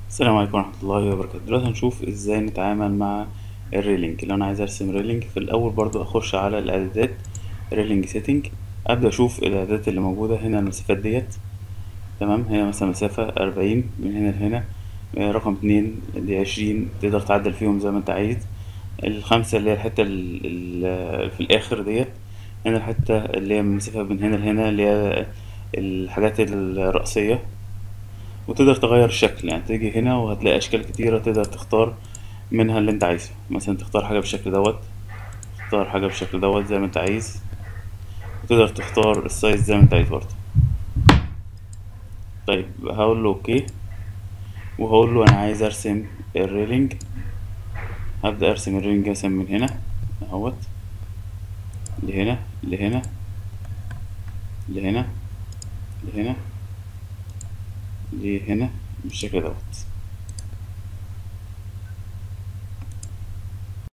السلام عليكم ورحمة الله وبركاته دلوقتي هنشوف ازاي نتعامل مع الريلينج لو انا عايز ارسم ريلينج في الاول برضو اخش على الاعدادات ريلينج سيتنج ابدا اشوف الاعدادات اللي موجودة هنا المسافات ديت تمام هنا مثلا مسافة اربعين من هنا لهنا آه، رقم اتنين دي عشرين تقدر تعدل فيهم زي ما انت عايز الخمسة اللي هي الحتة ال- ال- في الاخر ديت هنا الحتة اللي هي المسافة من هنا لهنا اللي هي الحاجات الرئيسية وتقدر تغير الشكل يعني تيجي هنا وهتلاقي اشكال كتيرة تقدر تختار منها اللي انت عايزه مثلا تختار حاجة بالشكل دوت تختار حاجة بالشكل دوت زي ما انت عايز وتقدر تختار السايز زي ما انت عايز برضه طيب هقول له اوكي وهقول له انا عايز ارسم الريلينج هبدأ ارسم الريلينج مثلا من هنا اهوت لهنا لهنا لهنا لهنا لهنا بالشكل دوت